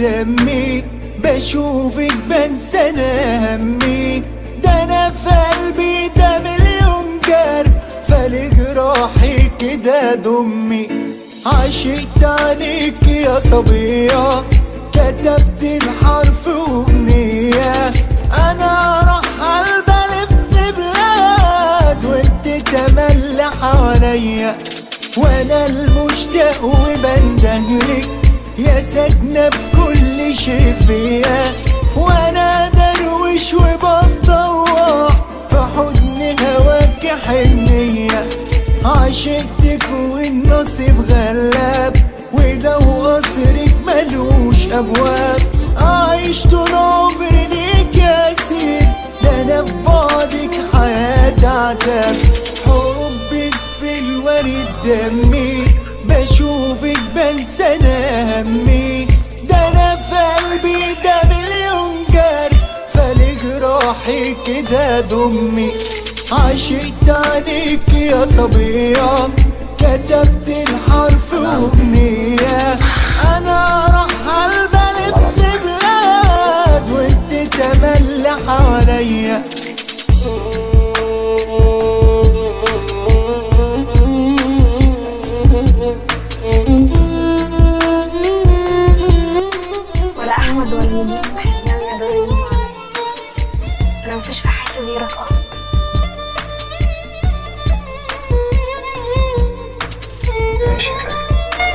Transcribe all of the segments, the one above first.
دمي بشوفك بنسى انا همي ده انا في قلبي ده مليون جرح فالجراحي كده دمي عشقت عليك يا صبية كتبت الحرف وأغنية أنا راح البلف بلاد وانت تملي حواليا وانا المشتاق وبندهلك يا ساكنة بكل شي فيا وانا درويش وبتطوع في حضن هواك حنية عشقتك والنصيب غلاب ولو قصرك ملوش ابواب عايش طول عمري ليك يا سيد ده انا في بعدك حياة عذاب حبك في الورد دمي بشوفك بنسى انا همي ده انا في قلبي ده مليون جرح فالجراحي كده دمي عشقت عليك يا صبية كتبت الحرف وأغنية أنا راح البلد في بلاد وانت تملي حواليا ولا احمد ولا نجيب وحدنا يقدروا يجوا معايا انا مفيش في حياتي غيرك اصلا ماشي يا فندم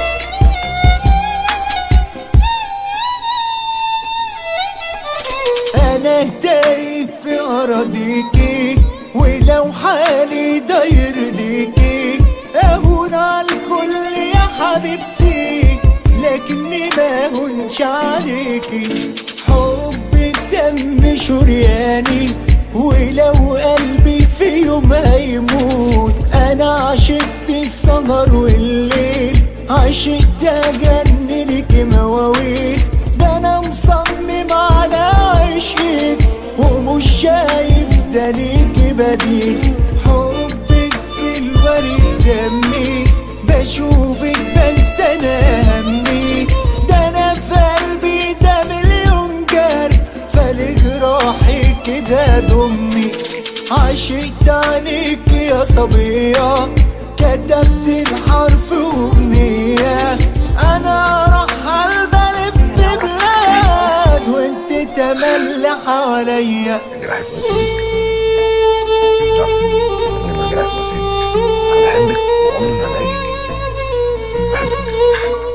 انا تايه في اراضيكي ولو حالي ده يرضيكي اهون على الكل يا حبيبتي لكني ما هونش عليكي حبك دم شرياني ولو قلبي في يوم هيموت انا عشقت السهر والليل عشقت اجننك مواويل ده انا مصمم على عشقك ومش شايف ده ليكي بديل حبك في الورد دمي بشوفك بنسى انا همي ده انا في قلبي ده مليون جرح فالجراحي كده دمي عشقت عليك يا صبية كتبت الحرف وأغنية أنا راح البلد في بلاد وانت تملي حواليا جراحة نسيبك عمري ما جراحة نسيبك أنا بحبك وعمري ما هلاقيك بحبك